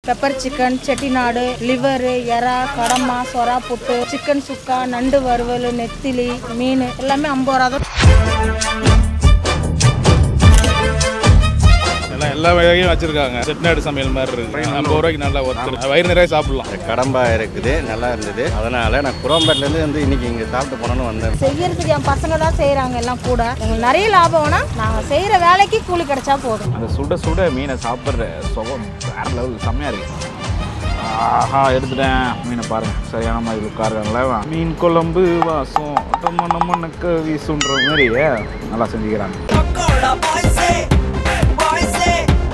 Pepper chicken Chettinad liver எறா கடமா சொரா புட்டு chicken சுக்கா நண்டு வறுவல் நெத்திலி மீன் எல்லாமே ஐம்பது ரூபா தான் எல்லாம் எல்லா வகையும் வச்சிருக்காங்க செட்நாடு சமையல் மாதிரி இருக்கு ஐம்பது ரூபாய்க்கு நல்லா ஒருத்தர் வயிறு நிறைய சாப்பிடலாம் கடம்பா இருக்குது நல்லா இருந்தது அதனால நான் குரோம்பேட்லேருந்து வந்து இன்னைக்கு இங்கே சாப்பிட்டு போனோன்னு வந்தேன் செய்யறதுக்கு என் பசங்க தான் செய்கிறாங்க எல்லாம் கூட எங்களுக்கு நிறைய லாபம்னா நாங்கள் செய்கிற வேலைக்கு கூலி கிடைச்சா போதும் அந்த சுட சுட மீனை சாப்பிட்ற சுகம் வேற லெவல் செம்மையாக இருக்கு ஆஹா எடுத்துட்டேன் மீனை பாருங்க சரியான மாதிரி லுக்காக இருக்காங்களே மீன் குழம்பு வாசம் நம்ம நம்ம நக்க வீசுன்ற மாதிரி நல்லா செஞ்சுக்கிறாங்க பக்கோடா பாய்ஸே பாய்ஸே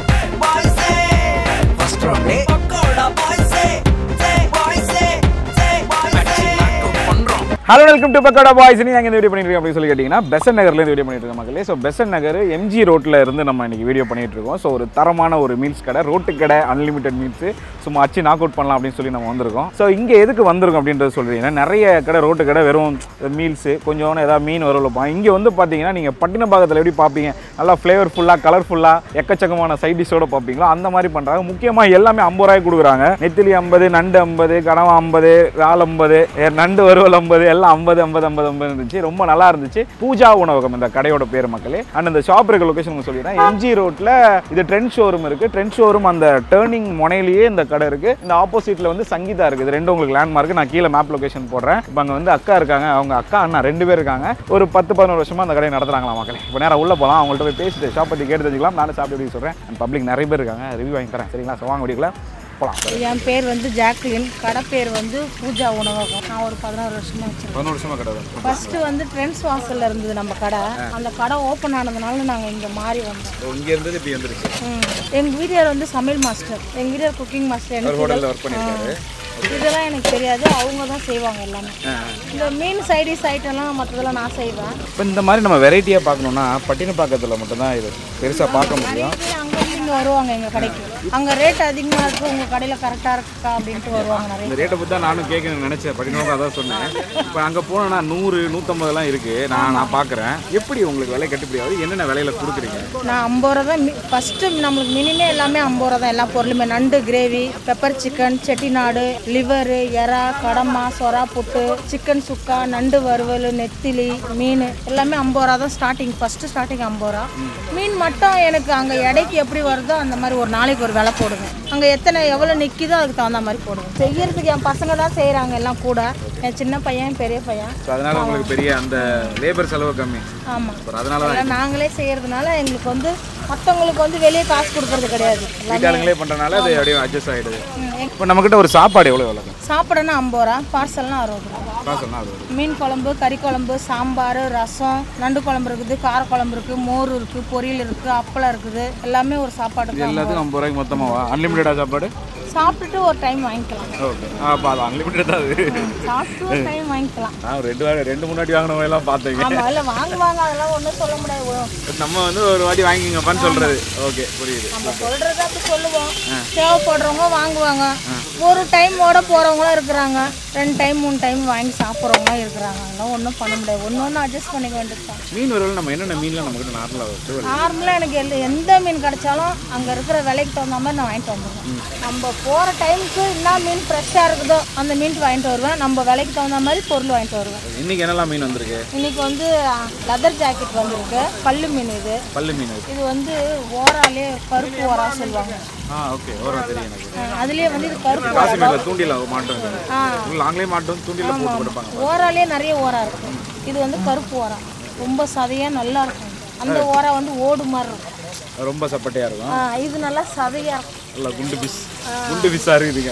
பாய்ஸே ஃபர்ஸ்ட் ரவுண்டே பக்கோடா பாய்ஸே சே பாய்ஸே சே பாய்ஸே பண்றோம் hello welcome to Pakoda Boys நீ எங்கே வீடியோ பண்ணிட்டு இருக்கோம் அப்படின்னு சொல்லி கேட்டிங்கன்னா பெசன் நகர்லேருந்து வீடியோ பண்ணிட்டு இருக்கோம் மக்களே ஸோ பெசன் நகர் எம்ஜி ரோட்டில் இருந்து நம்ம இன்னைக்கு வீடியோ பண்ணிட்டு இருக்கோம் ஸோ ஒரு தரமான ஒரு மீல்ஸ் கடை ரோட்டு கடை அன்லிமிட்டட் மீல்ஸ் சும்மா அச்சு நாக் அவுட் பண்ணலாம் அப்படின்னு சொல்லி நம்ம வந்திருக்கோம் ஸோ இங்கே எதுக்கு வந்திருக்கோம் அப்படின்றது சொல்றீங்கன்னா நிறைய கடை ரோட்டு கடை வெறும் மீல்ஸு கொஞ்சம் ஏதாவது மீன் வரும் வைப்பாங்க இங்கே வந்து பார்த்தீங்கன்னா நீங்கள் பட்டினப்பாக்கத்தில் எப்படி பார்ப்பீங்க நல்லா ஃப்ளேவர்ஃபுல்லாக கலர்ஃபுல்லாக எக்கச்சக்கமான சைட் டிஷ்ஷோட பார்ப்பீங்களோ அந்த மாதிரி பண்ணுறாங்க முக்கியமாக எல்லாமே ஐம்பது ரூபாய்க்கு கொடுக்குறாங்க நெத்திலி ஐம்பது நண்டு ஐம்பது கனவா ஐம்பது இறால் ஐம்பது நண்டு வறுவல் ஐம்பது எல்லாம் ஐம்பது ஐம்பது ஐம்பது ஐம்பது இருந்துச்சு ரொம்ப நல்லா இருந்துச்சு பூஜா உணவகம் இந்த கடையோட பேர் மக்களே அண்ட் இந்த ஷாப் இருக்க லொகேஷன் சொல்லிடுறேன் எம்ஜி ரோட்ல இது ட்ரெண்ட் ஷோரூம் இருக்கு ட்ரெண்ட் ஷோரூம் அந்த டேர்னிங் முனையிலேயே இந்த கடை இருக்கு இந்த ஆப்போசிட்ல வந்து சங்கீதா இருக்குது இது ரெண்டு உங்களுக்கு லேண்ட்மார்க் நான் கீழே மேப் லொகேஷன் போடுறேன் இப்போ அங்கே வந்து அக்கா இருக்காங்க அவங்க அக்கா அண்ணா ரெண்டு பேர் இருக்காங்க ஒரு பத்து பதினோரு வருஷமா அந்த கடையை நடத்துறாங்களா மக்களே இப்போ நேரம் உள்ள போகலாம் அவங்கள்ட்ட போய் பேசிட்டு ஷாப் பற்றி கேட்டு தெரிஞ்சுக்கலாம் நானும் சாப்பிட்டு எப்படி சொல்கிறேன் அண்ட் பப்ளிக் நிறைய பேர் இருக்காங்க ரிவ்யூ வாங்கி தரேன் சரிங்களா ஸோ வாங்க முடியல போகலாம் என் பேர் வந்து ஜாக்லின் கடை பேர் வந்து பூஜா உணவகம் நான் ஒரு பதினோரு வருஷமா வச்சிருக்கேன் பதினோரு வருஷமா கடை ஃபர்ஸ்ட் வந்து ட்ரெண்ட்ஸ் வாசல்ல இருந்தது நம்ம கடை அந்த கடை ஓப்பன் ஆனதுனால நாங்கள் இங்கே மாறி வந்தோம் இங்கே இருந்தது இப்படி வந்துருச்சு ம். எங்க வீடியர் வந்து சமையல் மாஸ்டர் எங்க வீடியர் குக்கிங் மாஸ்டர் எனக்கு ஹோட்டலில் இதெல்லாம்- ஒர்க் பண்ணியிருக்காரு ஆ. இதெல்லாம் எனக்கு தெரியாது அவங்க தான் செய்வாங்க எல்லாமே இந்த மீன் சைடிஸ் ஐட்டம்லாம் மற்றதெல்லாம் நான் செய்வேன் இப்போ இந்த மாதிரி நம்ம வெரைட்டியாக பார்க்கணுன்னா பட்டினப்பாக்கத்தில் மட்டும்தான் இது பெருசாக பார்க்க முடியும் நிறைய பேர் அங்க இருந்து இங்க வருவாங்க எங்க கடைக்கு அங்க ரேட் அதிகமா இருக்கு உங்க கடையில கரெக்டா இருக்கா அப்படின்ட்டு வருவாங்க நிறைய இந்த ரேட்டை பற்றி தான் நானும் கேட்கணும்னு நினச்சேன் பட்டினப்பாக்கம் அதான் சொன்னேன் இப்போ அங்கே போனோன்னா நூறு நூற்றம்பதுலாம் இருக்குது நான் நான் பார்க்குறேன் எப்படி உங்களுக்கு விலை கட்டுப்படி ஆகுது என்னென்ன விலையில கொடுக்குறீங்க நான் ஐம்பது ரூபா தான் ஃபஸ்ட்டு நம்மளுக்கு மினிமே எல்லாமே ஐம்பது ரூபா தான் எல்லா பொருளுமே நண்டு gravy pepper chicken Chettinad liver எறா கடமா சொரா புட்டு சிக்கன் சுக்கா நண்டு வறுவல் நெத்திலி மீன் எல்லாமே ஐம்பது ரூபா தான் ஸ்டார்டிங் ஃபஸ்ட்டு ஸ்டார்டிங் ஐம்பது ரூபா மீன் மட்டும் எனக்கு அங்கே எடைக்கு எப்படி வருதோ அந்த மாதிரி ஒரு நாளைக்கு ஒரு விலை போடுவேன் அங்கே எத்தனை எவ்வளோ நிற்கிதோ அதுக்கு தகுந்த மாதிரி போடுவேன் செய்யறதுக்கு என் பசங்க தான் செய்கிறாங்க எல்லாம் கூட என் சின்ன பையன் பெரிய பையன் ஸோ அதனால் உங்களுக்கு பெரிய அந்த லேபர் செலவு கம்மி ஆமாம் அப்புறம் அதனால தான் எல்லாம் நாங்களே செய்யறதுனால எங்களுக்கு வந்து மற்றவங்களுக்கு வந்து வெளியே காசு கொடுக்கறது கிடையாது எல்லாமே வீட்டாளுங்களே பண்ணுறனால அது அப்படியே அட்ஜஸ்ட் ஆகிடுது ம், எங்க- இப்போ நம்மக்கிட்ட ஒரு சாப்பாடு எவ்வளோ விலை சாப்பிடனா ஐம்பது ரூபா பார்சல்னா அறுபது ரூபா காசுனா அது வரும் மீன் குழம்பு கறி குழம்பு சாம்பார் ரசம் நண்டு குழம்பு இருக்குது கார குழம்பு இருக்குது மோர் இருக்குது பொரியல் இருக்குது அப்பளம் இருக்குது எல்லாமே ஒரு சாப்பாடு எல்லாத்துக்கும் ஐம்பது ரூபாய்க்கு மொத்தமாவா அன்லிமிட்டடாக சாப்பாடு சாப்பிட்டுட்டு ஒரு டைம் வாங்கிக்கலாம் ஓகே அப்போ அது அன்லிமிட்டட் தான் அது சாப்பிட்டு ஒரு டைம் வாங்கிக்கலாம் நான் ஒரு ரெண்டு வாரம் ரெண்டு மூணு வாட்டி வாங்கினவங்க எல்லாம் பார்த்தேங்க ஆமாம் இல்லை வாங்குவாங்க அதெல்லாம் ஒன்றும் சொல்ல முடியாது நம்ம வந்து ஒரு வாட்டி வாங்கிங்கப்பான்னு சொல்கிறது ஓகே புரியுது நம்ம சொல்றத அப்படி சொல்லுவோம் தேவைப்படுறவங்க வாங்குவாங்க ஒரு டைமோட போறவங்களும் இருக்கிறாங்க ரெண்டு டைம் மூணு டைம் வாங்கி சாப்பிட்றவங்களும் இருக்கிறாங்க அதெல்லாம் ஒன்றும் பண்ண முடியாது ஒன்று ஒன்று அட்ஜஸ்ட் பண்ணிக்க வேண்டியது தான் மீன் வறுவல் நம்ம என்னென்ன மீன்லாம் நம்மக்கிட்ட நார்மலாக வருது நார்மலாக எனக்கு எந்த எந்த மீன் கிடைச்சாலும் அங்கே இருக்கிற விலைக்கு தகுந்த மாதிரி நான் வாங்கிட்டு வந்துடுவேன் நம்ம போகிற டைமுக்கு என்ன மீன் ஃப்ரெஷ்ஷாக இருக்குதோ அந்த மீன் வாங்கிட்டு வருவேன் நம்ம விலைக்கு தகுந்த மாதிரி பொருள் வாங்கிட்டு வருவேன் இன்னைக்கு என்னெல்லாம் மீன் வந்திருக்கு இன்னைக்கு வந்து லெதர் ஜாக்கெட் வந்திருக்கு பல்லு மீன் இது பல்லு மீன் இருக்கு இது வந்து ஓராலே கருப்பு ஓரா சொல்லுவாங்க ஆ ஓகே ஓரம் தெரியும் எனக்கு அஹ் அதுலயே வந்து இது கருப்பு ஓரா காசு மீனில் தூண்டில மாட்டோம் இது. ஆ லாங்லேயே மாட்டோம் தூண்டில போட்டு கொடுப்பாங்க ஓராலே நிறைய ஓரா இருக்கும் இது வந்து கருப்பு ஓரா ரொம்ப சதையா நல்லா இருக்கும் அந்த ஓரா வந்து ஓடு மாதிரி இருக்கும் ரொம்ப சப்பட்டையாக இருக்கும் ஆ, இது நல்லா சதையா இருக்கும் நல்லா குண்டு பிஸ் குண்டு பிஸ்ஸாக இருக்குதுங்க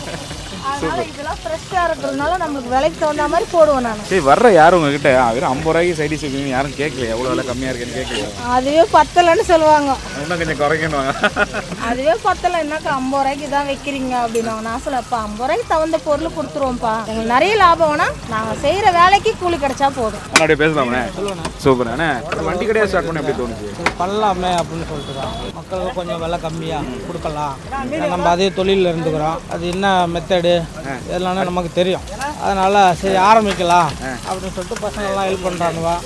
அதனால இதெல்லாம் ஃப்ரெஷ்ஷாக இருக்கிறதுனால நம்மளுக்கு விலைக்கு தகுந்த மாதிரி போடுவேன் நான் சரி வர்ற யாரும் உங்ககிட்ட "ஆ, வெறும் ஐம்பது ரூபாய்க்கு சைடிஸ் இருக்குன்னு யாரும் கேட்கலையா எவ்வளோ விலை கம்மியாக இருக்குன்னு கேட்கலையா அதுவே பத்தலைன்னு சொல்லுவாங்க இன்னும் கொஞ்சம் குறைக்கணும் அதுவே பத்தலை என்னக்கா ஐம்பது ரூபாய்க்கு தான் வைக்கிறீங்க அப்படின்னு நான் சொல்லப்பா ஐம்பது ரூபாய்க்கு தகுந்த பொருள் கொடுத்துருவோம்ப்பா எங்களுக்கு நிறைய லாபம்னா நாங்கள் செய்கிற வேலைக்கு கூலி கிடைச்சா போதும் அப்படியே பேசலாமே சூப்பர் அண்ணே வண்டி கடையாக ஸ்டார்ட் பண்ண எப்படி தோணுச்சு பண்ணலாமே அப்படின்னு சொல்லிட்டு தான் மக்களுக்கு கொஞ்சம் விலை கம்மியாக கொடுக்கலாம் நம்ம அதே தொழிலில் இருந்துக்கிறோம் அது என்ன மெத்தடு இதெல்லாம் நமக்கு தெரியும் அதனால் சரி ஆரம்பிக்கலாம் அப்படின்னு சொல்லிட்டு பசங்கள்லாம் ஹெல்ப் பண்ணுறானுவா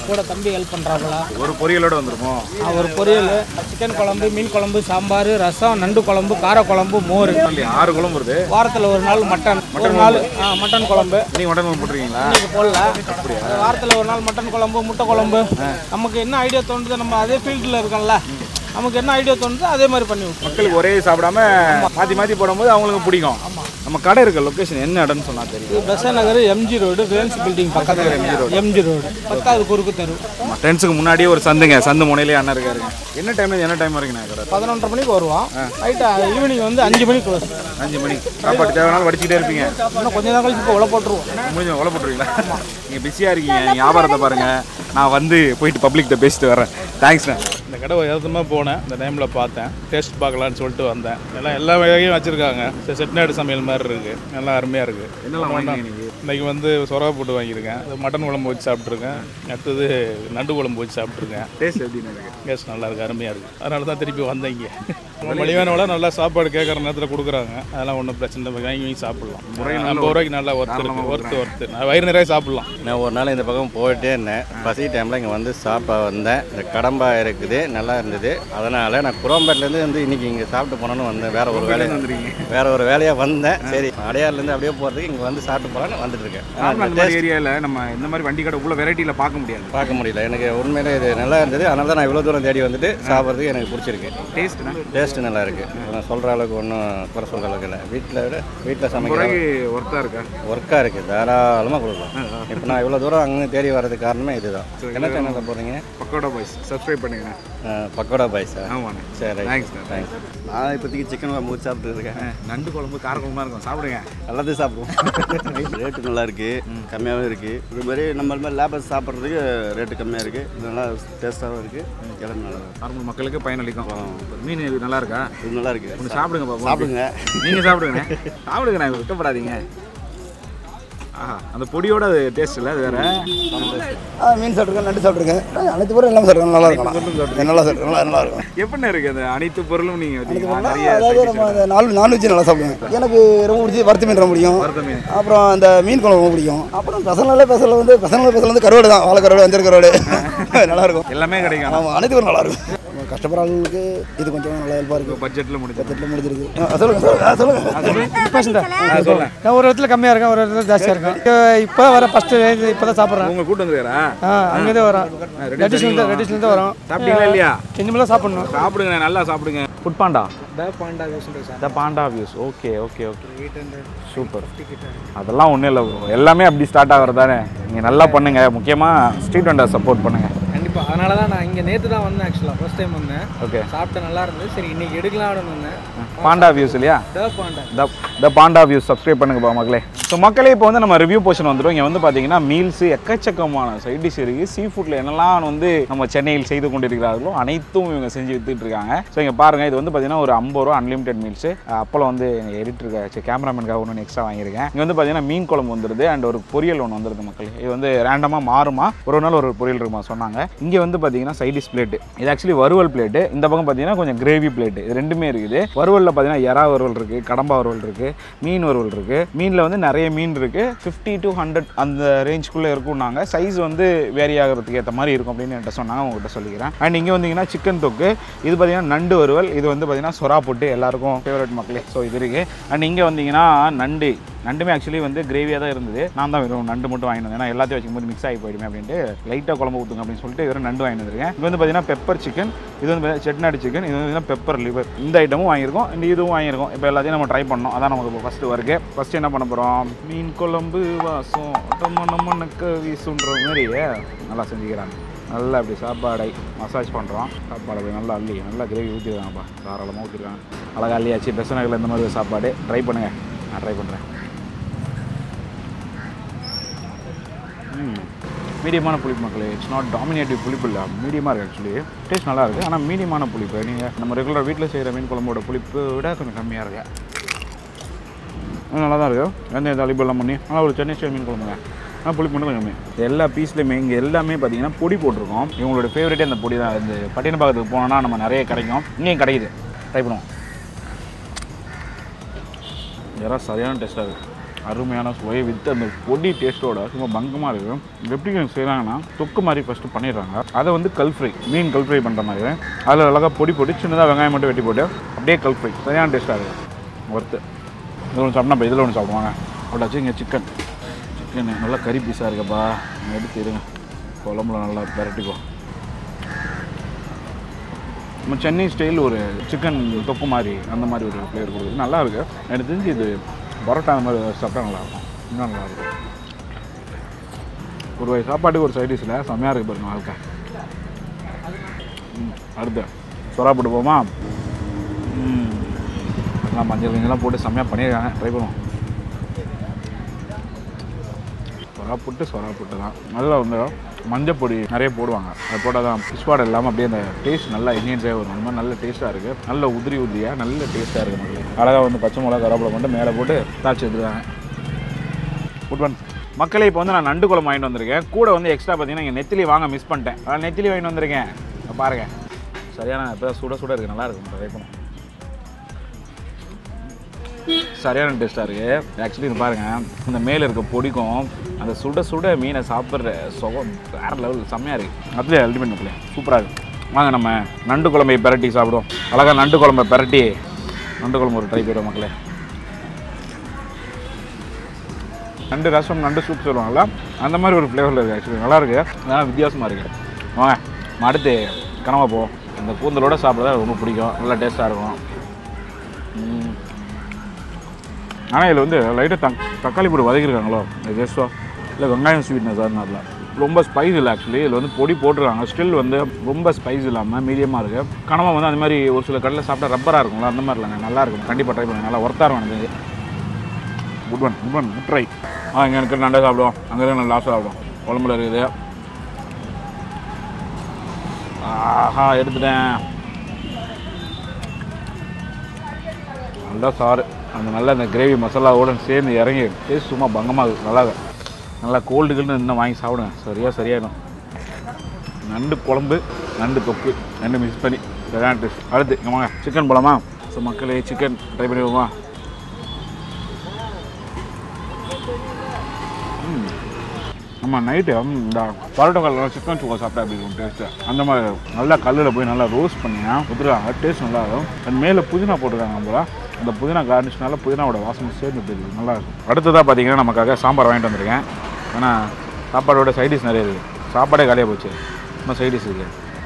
கூட தம்பி ஹெல்ப் பண்ணுறாங்களா ஒரு பொரியலோட வந்துருமோ ஒரு பொரியல் சிக்கன் குழம்பு மீன் குழம்பு சாம்பார் ரசம் நண்டு குழம்பு கார குழம்பு மோர் இல்லையா ஆறு குழம்பு வருது வாரத்தில் ஒரு நாள் மட்டன் ஒரு நாள் ஆ, மட்டன் குழம்பு நீங்க மட்டன் குழம்பு போட்டுருக்கீங்களா இன்னைக்கு போடல வாரத்தில் ஒரு நாள் மட்டன் குழம்பு முட்டை குழம்பு நமக்கு என்ன ஐடியா தோணுது நம்ம அதே ஃபீல்டில் இருக்கோம்ல நமக்கு என்ன ஐடியா தோணுதோ அதே மாதிரி பண்ணி விட்டுருவோம் மக்களுக்கு ஒரே சாப்பிடாம மாத்தி மாத்தி போடும்போது அவங்களுக்கு பிடிக்கும் நம்ம கடை இருக்க லொகேஷன் என்ன இடம்னு சொன்னா தெரியும் இது Besant Nagar MG road Reliance building பக்கத்தில் எம்ஜி ரோடு எம்ஜி ரோடு பத்தாவது குறுக்கு தெரு நம்ம ஃப்ரெண்ட்ஸுக்கு முன்னாடியே ஒரு சந்துங்க சந்து முனையிலே அண்ணன் இருக்காருங்க என்ன டைம்ல என்ன டைம் வரைக்கும் கடை பதினொன்றரை மணிக்கு வருவோம் நைட்டு ஈவினிங் வந்து அஞ்சு மணிக்கு க்ளோஸ் அஞ்சு மணி சாப்பாடு தேவைனாலும் வடிச்சுக்கிட்டே இருப்பீங்க இன்னும் கொஞ்ச நேரம் கழிச்சு இப்போ உள்ள போட்டுருவோம் முடிஞ்ச உள்ள போட்டுருவீங்களா நீங்கள் பிஸியாக இருக்கீங்க வியாபாரத்தை பாருங்க நான் வந்து போயிட்டு பப்ளிக்கிட்ட பேசிட்டு வரேன் தேங்க்ஸ்ண்ணே இந்த கடை யதார்த்தமாக போனேன் இந்த டைமில் பார்த்தேன் டேஸ்ட் பார்க்கலான்னு சொல்லிட்டு வந்தேன் எல்லாம் எல்லா வகையும் வச்சுருக்காங்க செட்நாடு சமையல் மாதிரி இருக்குது நல்லா அருமையாக இருக்குது என்னெல்லாம் வாங்கினீங்க நீங்கள் இன்னைக்கு வந்து சொரா போட்டு வாங்கியிருக்கேன் அது மட்டன் குழம்பு வச்சு சாப்பிட்ருக்கேன் அடுத்தது நண்டு குழம்பு வச்சு சாப்பிட்ருக்கேன் டேஸ்ட் எப்படின்னு இருக்கு கேஸ் நல்லா இருக்குது அருமையாக இருக்குது அதனால தான் திருப்பி வந்தேன் இங்கே நம்ம மலிவான விட நல்லா சாப்பாடு கேட்குற நேரத்தில் கொடுக்குறாங்க அதெல்லாம் ஒன்றும் பிரச்சனை இல்லை வாங்கி வாங்கி சாப்பிட்லாம் ஐம்பது ரூபாய்க்கு நல்லா ஒர்த்து இருக்குது ஒர்த்து ஒர்த்து நான் வயிறு நிறைய சாப்பிட்லாம் நான் ஒரு நாள் இந்த பக்கம் போயிட்டே இருந்தேன் பசி டைமில் இங்கே வந்து சாப்பிட வந்தேன் இந்த கடம்பா இருக்குது நல்லா இருந்தது அதனால் நான் குரோம்பேட்லேருந்து வந்து இன்னைக்கு இங்கே சாப்பிட்டு போனோன்னு வந்தேன் வேற ஒரு வேலையை வேற ஒரு வேலையாக வந்தேன் சரி அடையார்லேருந்து அப்படியே போகிறதுக்கு இங்கே வந்து சாப்பிட்டு போகலான்னு வந்துட்டு இருக்கேன் ஆனா, நார்மலாக இந்த இந்த மாதிரி taste ஏரியாவில் நம்ம இந்த மாதிரி வண்டி கடை உள்ள வெரைட்டியில் பார்க்க முடியாது பார்க்க முடியல எனக்கு உண்மையிலே இது நல்லா இருந்தது அதனால தான் நான் இவ்வளோ தூரம் தேடி வந்துட்டு சாப்பிட்றதுக்கு எனக்கு பிடிச்சிருக்கு டேஸ்ட்னா டேஸ்ட்டு நல்லா இருக்குது நான் சொல்கிற அளவுக்கு ஒன்றும் குறை சொல்கிற அளவுக்கு இல்லை வீட்டில் விட வீட்டில் சமைக்கிற ரூபாய்க்கு ஒர்த்தாக இருக்கா ஒர்க்காக இருக்குது தாராளமாக கொடுக்கலாம் இப்போ நான் இவ்வளோ தூரம் அங்கே தேடி வர்றதுக்கு காரணமே இதுதான் என்ன சேனலில் போகிறீங்க பக்கோடா பாய்ஸ் சப்ஸ்கிரைப் பண்ணுங்க பக்கோடா பாய்ஸா ஆமாண்ணே சரி தேங்க்ஸ்ண்ணே தேங்க்ஸ் நான் இப்போதைக்கு சிக்கன் குழம்பு ஊற்றி சாப்பிட்டு இருக்கேன் நண்டு குழம்பு கார குழம்பா இருக்கும் சாப்பிடுங்க எல்லாத்தையும் சாப்பிடுவோம் ரேட்டு நல்லா இருக்கு கம்மியாகவும் இருக்கு இது மாதிரி நம்ம மாதிரி லேபர் சாப்பிட்றதுக்கு ரேட்டு கம்மியாக இருக்கு இது நல்லா டேஸ்ட்டாகவும் இருக்கு எல்லாம் நல்லா இருக்கு நார்மல் மக்களுக்கு பயனளிக்கும் மீன் இது நல்லா இருக்கா இது நல்லா இருக்கு ஒன்று சாப்பிடுங்க பாப்போம் சாப்பிடுங்க நீங்கள் சாப்பிடுங்க சாப்பிடுங்க நான் விட்டப்படாதீங்க ஆஹா அந்த பொடியோட அது டேஸ்ட் இல்லை அது வேற ஆ மீன் சாப்பிட்ருக்கேன் நண்டு சாப்பிட்ருக்கேன் அனைத்து பொருளும் எல்லாமே சாப்பிட்ருக்கேன் நல்லா இருக்கும் நல்லா சாப்பிட்ருக்கேன் நல்லா நல்லா இருக்கும் எப்படிண்ணே இருக்கு அந்த அனைத்து பொருளும் நீங்கள் அனைத்து வச்சுக்கலாம் பொருளும் நிறைய அதாவது நம்ம அந்த நாலு நான்வெஜ் நல்லா சாப்பிடுவேன் எனக்கு ரொம்ப பிடிச்சி வறுத்த மீன் ரொம்ப பிடிக்கும் வறுத்த மீன் அப்புறம் அந்த மீன் குழம்பு ரொம்ப பிடிக்கும் அப்புறம் பெசனாலே பெசல வந்து பெசனால பெசல வந்து கருவாடு தான் வாழை கருவாடு வஞ்சிர கருவாடு நல்லா இருக்கும் எல்லாமே கிடைக்கும் ஆமாம் அனைத்து பொருளும் நல்லா இருக்கும் நம்ம கஷ்டப்படுறவங்களுக்கு இது கொஞ்சம் நல்லா ஹெல்ப்பாக இருக்கும் பட்ஜெட்டில் முடிஞ்சது பட்ஜெட்டில் முடிஞ்சிருக்கு ஆ, சொல்லுங்க சொல்லுங்க ஆ, சொல்லுங்க சொல்லேன் நான் ஒரு இடத்துல கம்மியாக இருக்கேன் ஒரு இடத்துல ஜாஸ்தியாக இருக்கேன் இப்போ வர ஃபஸ்ட்டு இப்போ தான் சாப்பிட்றேன் உங்க கூட்டம் வந்துருக்காரா ஆ அங்கேருந்து வரோம் ரெடிஷ்லேருந்து ரெடிஷ்லேருந்து வரோம் சாப்பிட்டீங்களா இல்லையா இனிமேல் சாப்பிடணும் சாப்பிடுங்க நல்லா சாப்பிடுங்க ஃபுட் பாண்டா த பாண்டா யோசனை sir the panda views okay okay okay super அதெல்லாம் ஒன்றும் இல்லை bro. எல்லாமே அப்படி ஸ்டார்ட் ஆகிறது தானே நீங்கள் நல்லா பண்ணுங்க முக்கியமாக ஸ்ட்ரீட் வெண்டர் சப்போர்ட் பண்ணுங்க கண்டிப்பாக அதனால தான் நான் இங்கே நேற்று தான் வந்தேன் ஆக்சுவலாக ஃபர்ஸ்ட் டைம் வந்தேன் ஓகே சாப்பிட்டு நல்லா இருந்தது சரி இன்னைக்கு எடுக்கலாம்னு வந்தேன் பாண்டா வியூஸ் இல்லையா the panda the the panda views subscribe பண்ணுங்க பா மக்களே ஸோ மக்களே இப்போ வந்து நம்ம ரிவ்யூ போர்ஷன் வந்துடும் இங்கே வந்து பார்த்தீங்கன்னா மீல்ஸ் எக்கச்சக்கமான சைட் டிஷ் இருக்குது சீ ஃபுட்டில் என்னெல்லாம் வந்து நம்ம சென்னையில் செய்து கொண்டிருக்கிறார்களோ அனைத்தும் இவங்க செஞ்சு வித்துட்டு இருக்காங்க ஸோ இங்கே பாருங்கள் இது வந்து பார்த்தீங்கன்னா ஒரு ஐம்பது ரூபா அன்லிமிடெட் மீல்ஸ் அப்பளம் வந்து எடிட்டருக்கு கேமராமேனுக்காக ஒன்று எக்ஸ்ட்ரா வாங்கியிருக்கேன் இங்கே வந்து பார்த்தீங்கன்னா மீன் குழம்பு வந்துருது அண்ட் ஒரு பொரியல் ஒன்று வந்துருது மக்களே இது வந்து ரேண்டமாக மாறுமா ஒரு நாள் ஒரு பொரியல் இருக்குமா சொன்னாங்க இங்கே வந்து பார்த்தீங்கன்னா சைட் டிஷ் பிளேட்டு இது ஆக்சுவலி வறுவல் பிளேட்டு இந்த பக்கம் பார்த்தீங்கன்னா கொஞ்சம் கிரேவி பிளேட்டு இது ரெண்டுமே இருக்குது வறுவலில் பார்த்தீங்கன்னா எறா வறுவல் இருக்குது கடம்பா வறுவல் இருக்குது மீன் வறுவல் இருக்குது மீனில் வந்து நிறைய மீன் இருக்குது ஃபிஃப்டி டு ஹண்ட்ரட் அந்த ரேஞ்சுக்குள்ளே இருக்கும்னாங்க சைஸ் வந்து வேரி ஆகிறதுக்கு ஏற்ற மாதிரி இருக்கும் அப்படின்னு என்கிட்ட சொன்னாங்க உங்ககிட்ட சொல்லிக்கிறேன் அண்ட் இங்கே வந்தீங்கன்னா சிக்கன் தொக்கு இது பார்த்தீங்கன்னா நண்டு வறுவல் இது வந்து பார்த்தீங்கன்னா சொரா போட்டு எல்லாருக்கும் ஃபேவரட் மக்களே ஸோ இது இருக்குது அண்ட் இங்கே வந்தீங்கன்னா நண்டு நண்டுமே ஆக்சுவலி வந்து கிரேவியாக தான் இருந்தது நான் தான் வெறும் நண்டு மட்டும் வாங்கிட்டு வந்தேன் ஏன்னா எல்லாத்தையும் வைக்கும்போது மிக்ஸ் ஆகி போயிடுமே அப்படின்ட்டு லைட்டாக குழம்பு ஊற்றுங்க அப்படின்னு சொல்லிட்டு வெறும் நண்டு வாங்கிட்டு வந்திருக்கேன் இது வந்து பார்த்தீங்கன்னா பெப்பர் சிக்கன் இது வந்து செட்நாடு சிக்கன் இது வந்து பார்த்தீங்கன்னா பெப்பர் லிவர் இந்த ஐட்டமும் வாங்கியிருக்கோம் இந்த இதுவும் வாங்கியிருக்கோம் இப்போ எல்லாத்தையும் நம்ம ட்ரை பண்ணோம் அதான் நமக்கு ஃபஸ்ட்டு ஒர்க்கு ஃபஸ்ட்டு என்ன பண்ண போகிறோம் மீன் குழம்பு வாசம் நம்ம நம்ம நக்க வீசுன்ற மாதிரி நல்லா செஞ்சுக்கிறாங்க நல்லா அப்படி சாப்பாடை மசாஜ் பண்ணுறோம் சாப்பாடு அப்படி நல்லா அள்ளி நல்லா கிரேவி ஊற்றிருக்காங்கப்பா தாராளமாக ஊற்றிருக்காங்க அழகா அள்ளியாச்சு பெசநகரில் இந்த மாதிரி ஒரு சாப்பாடு ட்ரை பண்ணுங்கள் நான் ட்ரை பண்ணுறேன் மீடியமான புளிப்பு மக்களே இட்ஸ் நாட் டாமினேட்டிவ் புளிப்பு இல்லை மீடியமாக இருக்குது ஆக்சுவலி டேஸ்ட் நல்லா இருக்குது ஆனால் மீடியமான புளிப்பு நீங்கள் நம்ம ரெகுலர் வீட்டில் செய்கிற மீன் குழம்போட புளிப்பு விட கொஞ்சம் கம்மியாக இருக்கு நல்லா தான் இருக்குது வெந்தயம் தாளிப்பு எல்லாம் பண்ணி நல்லா ஒரு சென்னை ஸ்டைல் மீன் குழம்புங்க ஆனால் புளிப்பு மட்டும் கொஞ்சம் கம்மி இது எல்லா பீஸ்லையுமே இங்கே எல்லாமே பார்த்தீங்கன்னா பொடி போட்டிருக்கோம் இவங்களோட ஃபேவரட்டே அந்த பொடி தான் இந்த பட்டினப்பாக்கத்துக்கு போனோன்னா நம்ம நிறைய கிடைக்கும் இங்கேயும் கிடைக்குது ட்ரை பண்ணுவோம் இதெல்லாம் சரியான டேஸ்ட்டாக இருக்குது அருமையான சுவை வித் அந்த பொடி டேஸ்ட்டோட சும்மா பங்கமாக இருக்கும் இது எப்படி செய்கிறாங்கன்னா தொக்கு மாதிரி ஃபஸ்ட்டு பண்ணிடுறாங்க அதை வந்து கல் ஃப்ரை மீன் கல் ஃப்ரை பண்ணுற மாதிரி அதில் அழகாக பொடி போட்டு சின்னதாக வெங்காயம் மட்டும் வெட்டி போட்டு அப்படியே கல் ஃப்ரை சரியான டேஸ்ட்டாக இருக்கும் ஒர்த்து இது ஒன்று சாப்பிட்டா இதில் ஒன்று சாப்பிடுவாங்க அப்படியாச்சும் இங்கே சிக்கன் சிக்கன் நல்லா கறி பீஸாக இருக்குப்பா நீங்க எடுத்து இருங்க குழம்புல நல்லா பெரட்டிக்கோ நம்ம சென்னை ஸ்டைல் ஒரு சிக்கன் தொக்கு மாதிரி அந்த மாதிரி ஒரு ஃப்ளேவர் கொடுக்குது நல்லா இருக்கு எனக்கு தெரிஞ்சு இது பரோட்டா அந்த மாதிரி சாப்பிட்டா நல்லாயிருக்கும் இன்னும் நல்லாயிருக்கும் ஒரு வகை சாப்பாட்டுக்கு ஒரு சைடிஷில் செம்மையாக இருக்கு பாருங்க வாழ்க்கை ம், அடுத்து சொரா போட்டு போமா ம் எல்லாம் மஞ்சள் கிஞ்சலாம் போட்டு செம்மையாக பண்ணியிருக்காங்க ட்ரை பண்ணுவோம் சொரா புட்டு சொரா புட்டு தான் நல்லா வந்து மஞ்சள் பொடி நிறைய போடுவாங்க அது போட்டால் தான் ஃபிஷ் வாடை இல்லாமல் அப்படியே அந்த டேஸ்ட் நல்லா இன்ஹென்ஸாக வரும் அந்த மாதிரி நல்ல டேஸ்ட்டாக இருக்குது நல்ல உதிரி உதிரியாக நல்ல டேஸ்ட்டாக இருக்குது மக்களே அழகாக வந்து பச்சை மிளகா கருவேப்பிலை கொண்டு மேலே போட்டு தாச்சி எடுத்துருக்காங்க குட் ஒன் மக்களே இப்போ வந்து நான் நண்டு குழம்பு வாங்கிட்டு வந்திருக்கேன் கூட வந்து எக்ஸ்ட்ரா பார்த்தீங்கன்னா இங்கே நெத்திலி வாங்க மிஸ் பண்ணிட்டேன் அதனால் நெத்திலி வாங்கிட்டு வந்திருக்கேன் இங்க பாருங்க சரியான இப்போ சுட சுட இருக்குது நல்லா இருக்கும் ட்ரை பண்ணும் சரியான டேஸ்ட்டாக இருக்குது ஆக்சுவலி இது பாருங்கள் இந்த மேலே இருக்க பொடிக்கும் அந்த சுட சுட மீனை சாப்பிட்ற சுகம் வேறு லெவல் செம்மையாக இருக்குது அதுலேயே அல்டிமேட் மக்களே சூப்பராக இருக்குது வாங்க நம்ம நண்டு குழம்பை பெரட்டி சாப்பிடுவோம் அழகாக நண்டு குழம்பை பெரட்டி நண்டு குழம்பு ஒரு ட்ரை போயிடும் மக்களே நண்டு ரசம் நண்டு சூப் சொல்லுவாங்கல்ல அந்த மாதிரி ஒரு ஃப்ளேவரில் இருக்குது ஆக்சுவலி நல்லா இருக்கு அதனால் வித்தியாசமாக இருக்குது வாங்க நம்ம அடுத்து கனவா போவோம் இந்த கூந்தலோட சாப்பிட்றதா ரொம்ப பிடிக்கும் நல்லா டேஸ்ட்டாக இருக்கும் ம். ஆனால் இதில் வந்து லைட்டாக தக் தக்காளி போட்டு வதக்கிருக்காங்களோ இது ஜெஸ்டோ இல்லை வெங்காயம் ஸ்வீட்னஸ் அதனால ரொம்ப ஸ்பைஸ் இல்லை ஆக்சுவலி இதில் வந்து பொடி போட்டிருக்காங்க ஸ்டில் வந்து ரொம்ப ஸ்பைஸ் இல்லாமல் மீடியமாக இருக்குது கனவா வந்து அந்த மாதிரி ஒரு சில கடையில் சாப்பிட்டா ரப்பராக இருக்கும்ல அந்த மாதிரி இல்லைங்க நல்லா இருக்கும் கண்டிப்பாக ட்ரை பண்ணுங்க நல்லா ஒர்த்தாக இருக்கும் எனக்கு good one good one good try ஆ இங்கே இருக்கிற நண்டை சாப்பிடுவோம் அங்கே இருக்கிற நல்லா சாப்பிடுவோம் குழம்புல இருக்குது ஆஹா எடுத்துட்டேன் நல்லா சாறு அந்த நல்ல அந்த கிரேவி மசாலாவோட சேர்ந்து இறங்கி டேஸ்ட் சும்மா பங்கமாக இருக்குது நல்லா இருக்கு. நல்லா கோல்டுகள்னு இன்னும் வாங்கி சாப்பிடுங்க சரியாக சரியாயிடும் நண்டு குழம்பு நண்டு தொக்கு ரெண்டு மிக்ஸ் பண்ணி சரியான டேஸ்ட் அடுத்து இங்கே வாங்க சிக்கன் போலாமா ஸோ மக்களே சிக்கன் ட்ரை பண்ணிடுவோமா நம்ம நைட்டு இந்த பரோட்டா கல்லில் சிக்கன் சுக்கா சாப்பிட்டா அப்படி இருக்கும் டேஸ்ட்டு அந்த மாதிரி இருக்கும். நல்லா கல்லில் போய் நல்லா ரோஸ்ட் பண்ணி கொடுத்துருக்காங்க டேஸ்ட் நல்லா இருக்கும் அண்ட் மேலே புதினா போட்டிருக்காங்க போல அந்த புதினா கார்னிஷ்னால புதினாவோட வாசனை சேர்ந்து தெரியுது நல்லா இருக்கும் அடுத்ததாக பார்த்தீங்கன்னா நமக்காக சாம்பார் வாங்கிட்டு வந்திருக்கேன் ஏன்னா சாப்பாடோட சைடிஷ் நிறைய இருக்குது சாப்பாடே காலியாக போச்சு இன்னும் சைடிஷ் இருக்குது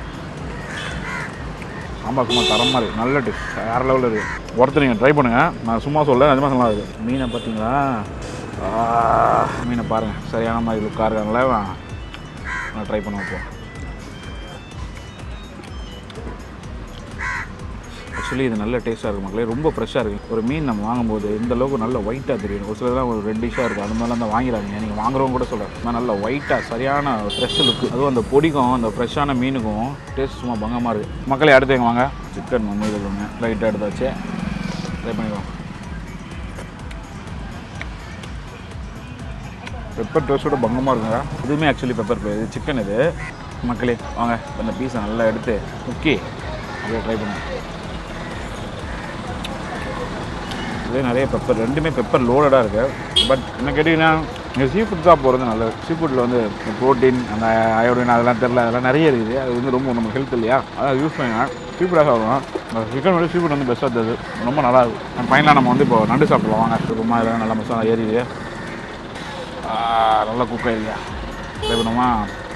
சாம்பார் சும்மா தரமாக இருக்குது நல்ல டிஷ் வேறு லெவலில் இருக்குது ஒருத்தர் நீங்கள் ட்ரை பண்ணுங்கள் நான் சும்மா சொல்ல நிஜமாக நல்லா இருக்குது மீனை பார்த்தீங்களா ஆ, மீனை பாருங்கள் சரியான மாதிரி லுக்காக இருக்காங்களே நான் ட்ரை பண்ண வைப்போம் ஆக்சுவலி இது நல்ல டேஸ்ட்டாக இருக்கும் மக்களே ரொம்ப ஃப்ரெஷ்ஷாக இருக்குது ஒரு மீன் நம்ம வாங்கும்போது இந்த அளவுக்கு நல்ல ஒயிட்டாக தெரியும் ஒரு சிலர்லாம் ஒரு ரெட்டிஷாக இருக்கும் அந்த மாதிரிலாம் தான் வாங்கிடாதீங்க நீங்கள் வாங்குறவங்க கூட சொல்கிறேன் நான் நல்ல ஒயிட்டாக சரியான ஃப்ரெஷ் லுக்கு அதுவும் அந்த பொடிக்கும் அந்த ஃப்ரெஷ்ஷான மீனுக்கும் டேஸ்ட் சும்மா பங்கமாக இருக்குது மக்களே அடுத்து எங்க வாங்க சிக்கன் வந்து இதில் ஒன்று லைட்டாக எடுத்தாச்சு ட்ரை பண்ணிடுவோம் பெப்பர் டேஸ்ட்டோட பங்கமாக இருக்குங்க இதுவுமே ஆக்சுவலி பெப்பர் இது சிக்கன் இது மக்களே வாங்க அந்த பீஸை நல்லா எடுத்து முக்கி அப்படியே ட்ரை பண்ணுங்க இதே நிறைய பெப்பர் ரெண்டுமே பெப்பர் லோடடாக இருக்குது பட் என்ன கேட்டிங்கன்னா நீங்கள் சீ ஃபுட் தான் போகிறது நல்லது சீ ஃபுட்டில் வந்து ப்ரோட்டீன் அந்த அயோடின் அதெல்லாம் தெரில அதெல்லாம் நிறைய இருக்குது அது வந்து ரொம்ப நம்ம ஹெல்த் இல்லையா அதை யூஸ் பண்ணுங்க சீ ஃபுட்டாக சாப்பிடுவோம் சிக்கன் வந்து சீ ஃபுட் வந்து பெஸ்ட்டாக தருது ரொம்ப நல்லா இருக்கும் ஃபைனலாக நம்ம வந்து இப்போ நண்டு சாப்பிடலாம் வாங்க ரொம்ப இதெல்லாம் நல்லா மசாலா ஏறிது ஆ, நல்லா குக் ஆயிடுயா ட்ரை பண்ணுமா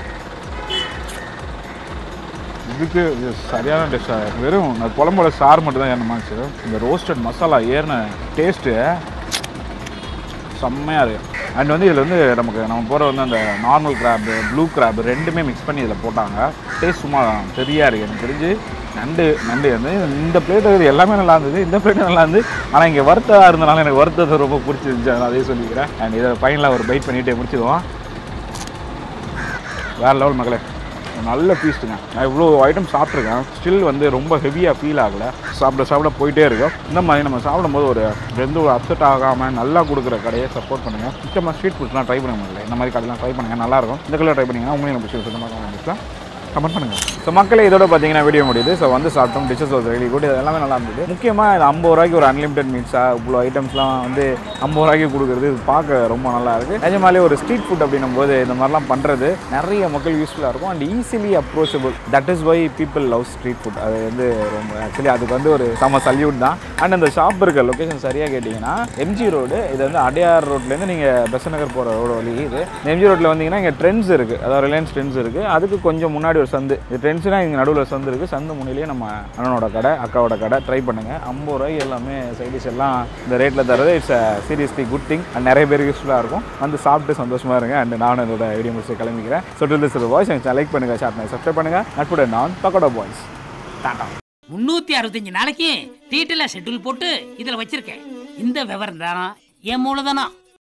இதுக்கு இது சரியான டேஸ்ட்டாக வெறும் இந்த குழம்போட சாறு மட்டும் தான் ஏறணுமாச்சு இந்த ரோஸ்டட் மசாலா ஏறின டேஸ்ட்டு செம்மையாக இருக்குது அண்ட் வந்து இதில் வந்து நமக்கு நம்ம போகிற வந்து அந்த நார்மல் கிராப்பு ப்ளூ கிராப் ரெண்டுமே மிக்ஸ் பண்ணி இதில் போட்டாங்க டேஸ்ட் சும்மா சரியாக இருக்குது எனக்கு தெரிஞ்சு நண்டு நண்டு வந்து இந்த பிளேட் எல்லாமே நல்லா இருந்தது இந்த பிளேட் நல்லா இருந்து ஆனால் இங்கே வறுத்தா இருந்தனால எனக்கு வறுத்தது ரொம்ப பிடிச்சிருந்துச்சு அதனால அதே சொல்லிக்கிறேன் அண்ட் இதை ஃபைனலாக ஒரு பைட் பண்ணிட்டு முடிச்சிடுவோம் வேறு லெவல் மகளே நல்ல ஃபீஸ்ட்டுங்க நான் இவ்வளோ ஐட்டம் சாப்பிட்ருக்கேன் ஸ்டில் வந்து ரொம்ப ஹெவியாக ஃபீல் ஆகலை சாப்பிட சாப்பிட போயிட்டே இருக்கும் இந்த மாதிரி நம்ம சாப்பிடும்போது ஒரு எந்த ஒரு அப்செட் ஆகாமல் நல்லா கொடுக்குற கடையை சப்போர்ட் பண்ணுங்கள் முக்கியமாக ஸ்ட்ரீட் ஃபுட்ஸ்லாம் ட்ரை பண்ண முடியல இந்த மாதிரி கடையெல்லாம் ட்ரை பண்ணுங்கள் நல்லாயிருக்கும் இந்த கடையில் ட்ரை பண்ணிங்கன்னா உங்களையும் நம்ம பிடிச்சி சுத்தமாக கமெண்ட் பண்ணுங்க ஸோ மக்களே இதோட பார்த்தீங்கன்னா வீடியோ முடியுது ஸோ வந்து சாப்பிட்டோம் டிஷஸ் வாஸ் ரெலி குட் இது எல்லாமே நல்லா இருந்தது முக்கியமாக இது ஐம்பது ரூபாய்க்கு ஒரு அன்லிமிட்டட் மீட்ஸாக இவ்வளோ ஐட்டம்ஸ்லாம் வந்து ஐம்பது ரூபாய்க்கு கொடுக்குறது இது பார்க்க ரொம்ப நல்லா இருக்குது நிஜமாலே ஒரு ஸ்ட்ரீட் ஃபுட் அப்படின்னும் போது இந்த மாதிரிலாம் பண்ணுறது நிறைய மக்கள் யூஸ்ஃபுல்லாக இருக்கும் and easily approachable that is why people love street food அது வந்து ரொம்ப ஆக்சுவலி அதுக்கு வந்து ஒரு செம சல்யூட் தான் அண்ட் அந்த ஷாப் இருக்க லொக்கேஷன் சரியாக கேட்டிங்கன்னா எம்ஜி ரோடு இது வந்து அடையார் ரோட்லேருந்து நீங்கள் பெசன் நகர் போகிற ரோடு வழி இது எம்ஜி ரோட்டில் வந்தீங்கன்னா இங்கே ட்ரெண்ட்ஸ் இருக்குது அதாவது ரிலையன்ஸ் ட்ரெண்ட்ஸ் இருக்குது அதுக்கு கொஞ்சம் முன்னாடி ஒரு சந்து இது ட்ரெண்ட்ஸ்னால் இங்கே நடுவில் சந்து இருக்குது சந்து முன்னிலேயே நம்ம அண்ணனோட கடை அக்காவோட கடை ட்ரை பண்ணுங்கள் ஐம்பது ரூபாய்க்கு எல்லாமே சைடிஷ் எல்லாம் இந்த ரேட்டில் தரது it's seriously good thing and நிறைய பேருக்கு யூஸ்ஃபுல்லாக இருக்கும் வந்து சாப்பிட்டு சந்தோஷமாக இருங்க அண்ட் நானும் இதோட வீடியோ முடிச்சு கிளம்பிக்கிறேன் ஸோ டு திஸ் வாய்ஸ் எனக்கு லைக் பண்ணுங்கள் ஷார்ட் பண்ணி சப்ஸ்கிரைப் பண்ணுங்கள் நட்புடன் நான் பக்கோடா பாய்ஸ் டாட்டா முன்னூத்தி அறுபத்தஞ்சு நாளைக்கு டீட்டெயிலாக ஷெட்யூல் போட்டு இதில் வச்சிருக்கேன் இந்த விவரம் தான் என் மூலதனம்